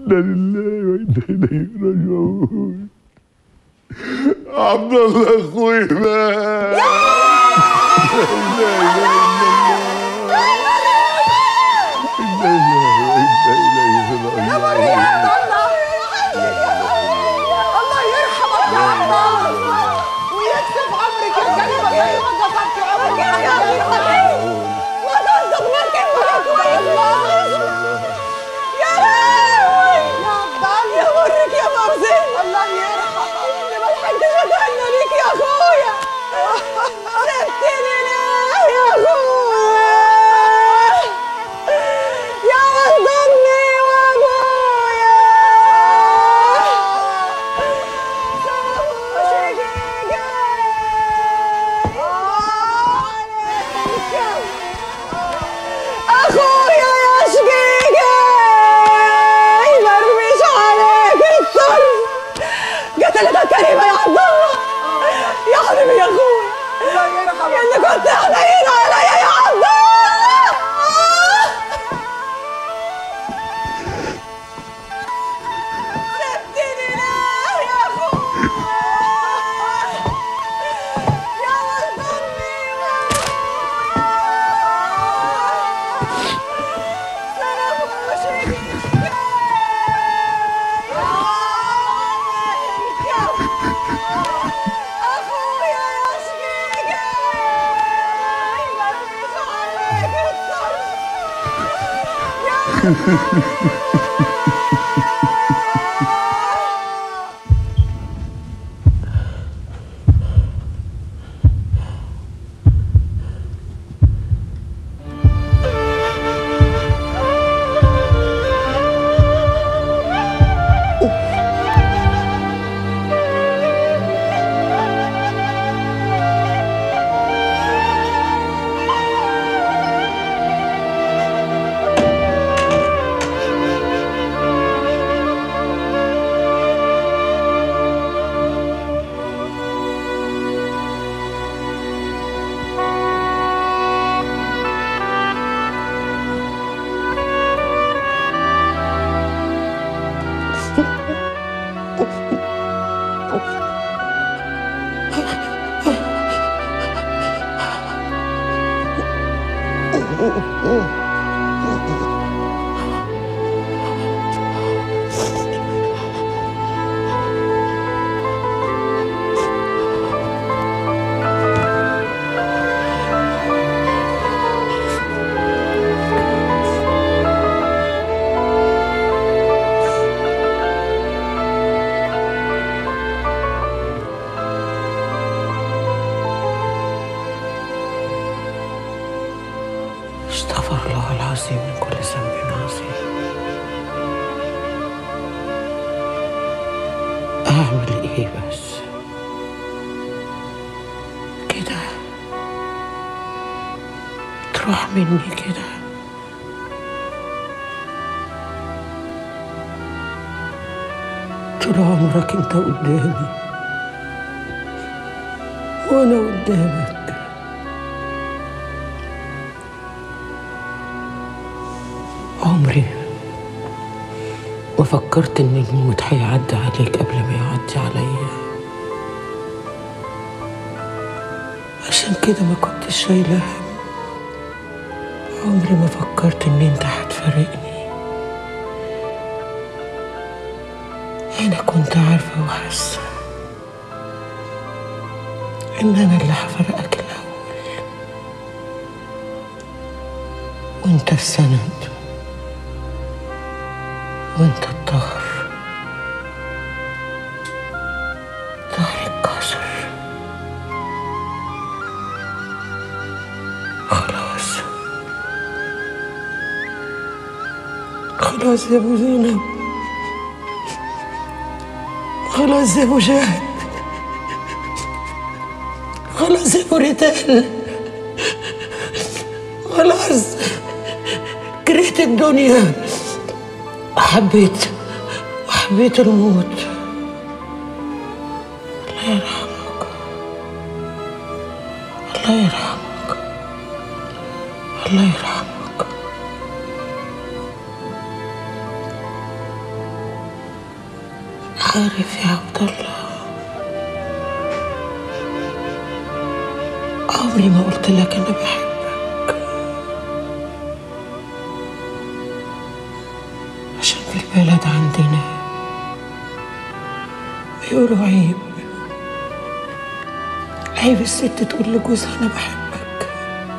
انا لله وانا اليه راجعون عبد الله اخوي مات لا اله الا الله انا لله وانا اليه راجعون الله يرحمك يا عبد الله ويكسب عمرك يا كريمه زي ما كسبت عمرك يا كريمه وترزق منك الملك ويطلع يا لهوي يا عبد الله يا ورك يا فوزي الله يرحمك اللي ما لحقتش اتهنى ليك يا اخويا سبتني ليه يا اخويا يا ولد امي وابويا اخويا يا شقيقي مرميش عليك الصرف قتلتك كريمه يا عبد الله يا حبيبي يا اخويا يا اللي كنت حنين عليا يا عبد الله سبتني ليه يا اخويا يا ولد امي استغفر الله العظيم من كل ذنب عظيم أعمل إيه بس كده تروح مني كده طول عمرك انت قدامي وانا قدامك عمري ما فكرت ان الموت هيعدي عليك قبل ما يعدي عليا عشان كده ما كنتش شايله هم عمري ما فكرت ان انت هتفارقني انا كنت عارفه وحاسه ان انا اللي هفرقك الاول وانت السند وانت الظهر ظهر الكسر خلاص خلاص يا ابو زينب خلاص يا ابو جهل خلاص يا ابو ريتال خلاص كرهت الدنيا حبيت وحبيت الموت الله يرحمك الله يرحمك الله يرحمك عارف يا عبد الله عمري ما قلت لك انا بحبك عشان في البلد عندنا بيقولوا عيب عيب الست تقول لجوزها انا بحبك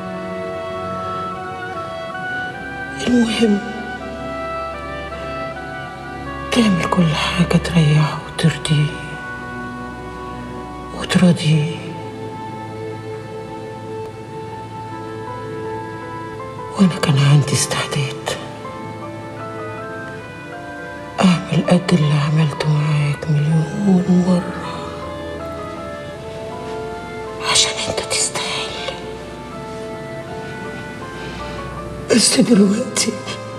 المهم تعمل كل حاجة تريحه وترضيه وتراضيه وأنا كان عندي استعداد أعمل قد اللي عملته معاك مليون مرة عشان أنت تستاهل بس دلوقتي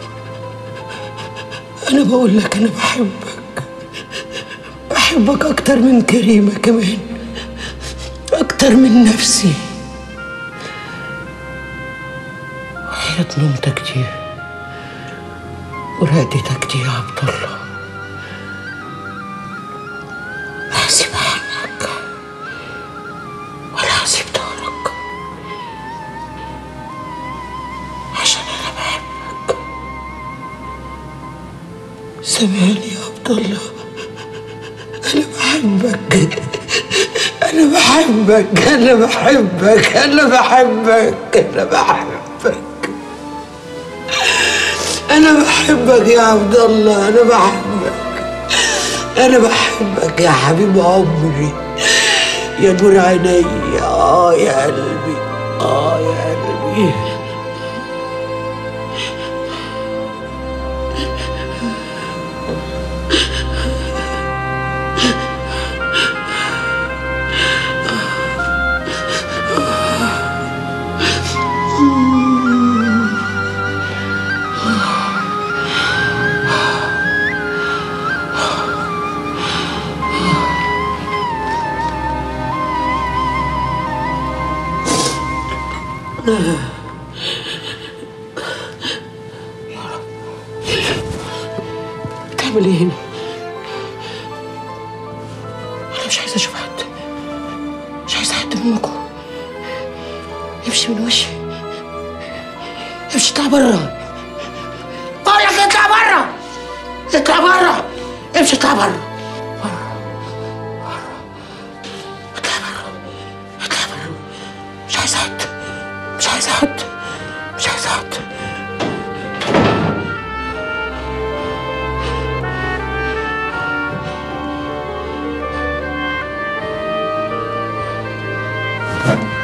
أنا بقول لك أنا بحبك بحبك أكتر من كريمة كمان أكتر من نفسي وحياة نومتك دي ورقدتك دي يا عبد الله لا هسيب حقك ولا هسيب دارك عشان أنا بحبك سامعني يا عبد الله أنا بحبك أنا بحبك أنا بحبك أنا بحبك أنا بحبك أنا بحبك يا عبد الله أنا بحبك أنا بحبك يا حبيب عمري يا نور عيني آه يا قلبي آه يا قلبي بتعمل ايه هنا؟ انا مش عايزه اشوف حد مش عايزه حد منكم امشي من وشي امشي اطلع بره بقول لك اطلع بره اطلع بره امشي اطلع بره بره بره اطلع بره اطلع بره مش عايزه حد مش عايزه حد مش عايزه حد ها